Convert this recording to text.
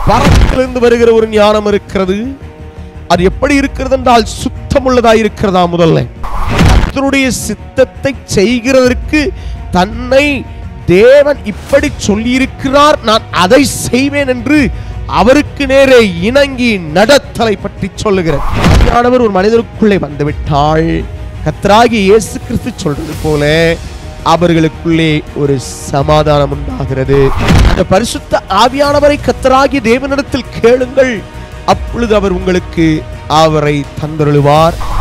பரத்திலிருந்து வருகிற ஒரு ஞானம் இருக்கிறது அது எப்படி இருக்கிறது என்றால் சுத்தமுள்ளதா இருக்கிறதா முதல்ல கர்த்தருடைய சித்தத்தை செய்கிறதற்கு தன்னை தேவன் இப்படி சொல்லியிருக்கிறார் நான் அதை செய்வேன் என்று அவருக்கு நேரே இணங்கி நடத்தலை பற்றி சொல்லுகிறார் ஆவியானவர் ஒரு மனிதருக்குள்ளே வந்துவிட்டால் கர்த்தராகி இயேசு கிறிஸ்து சொல்றது போல அவர்களுக்குள்ளே ஒரு சமாதானம் உண்டாகிறது அந்த பரிசுத்த ஆவியானவரை கத்தராகி தேவனிடத்தில் கேளுங்கள் அப்பொழுது அவர் உங்களுக்கு அவரை தந்தருளுவார்